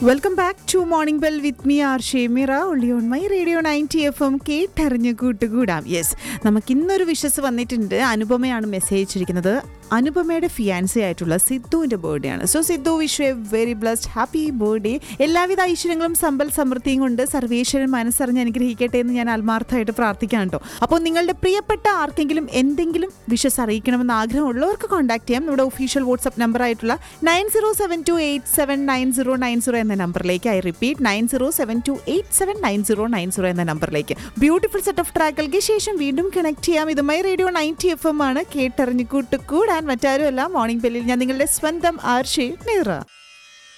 welcome back to morning bell with me R Shemira ഒള്ളി on my radio ninety F M കേട്ടറിഞ്ഞ് കൂട്ടുകൂടാം yes നമുക്ക് ഇന്നൊരു വിഷസ് വന്നിട്ടുണ്ട് അനുപമയാണ് മെസ്സേജ് അയച്ചിരിക്കുന്നത് അനുപമയുടെ ഫിയാൻസി ആയിട്ടുള്ള സിദ്ധുവിൻ്റെ ബർത്ത്ഡേ ആണ് so Sidhu wish a very blessed happy birthday എല്ലാവിധ ഐശ്വര്യങ്ങളും സമ്പൽ സമൃദ്ധിയും കൊണ്ട് സർവേശ്വരൻ മനസ്സറിഞ്ഞ് അനുഗ്രഹിക്കട്ടെ എന്ന് ഞാൻ ആത്മാർത്ഥമായിട്ട് പ്രാർത്ഥിക്കാം കേട്ടോ അപ്പോൾ നിങ്ങളുടെ പ്രിയപ്പെട്ട ആർക്കെങ്കിലും എന്തെങ്കിലും വിഷസ് അറിയിക്കണമെന്ന് ആഗ്രഹമുള്ളവർക്ക് കോൺടാക്ട് ചെയ്യാം നമ്മുടെ ഒഫീഷ്യൽ വാട്സ്ആപ്പ് നമ്പർ ആയിട്ടുള്ള nine zero seven two eight seven nine zero nine zero എന്ന നമ്പറിലേക്ക് I repeat nine zero seven two eight seven nine zero nine zero എന്ന നമ്പറിലേക്ക് ബ്യൂട്ടിഫുൾ സെറ്റ് ഓഫ് ട്രാക്കുകൾക്ക് ശേഷം വീണ്ടും കണക്ട് ചെയ്യാം ഇത് my radio ninety F M ആണ് കേട്ടറിഞ്ഞ് കൂട്ട് കൂടാൻ മറ്റാരുമല്ല മോർണിംഗ് ബെല്ലിൽ ഞാൻ നിങ്ങളുടെ സ്വന്തം ആർഷി മീറ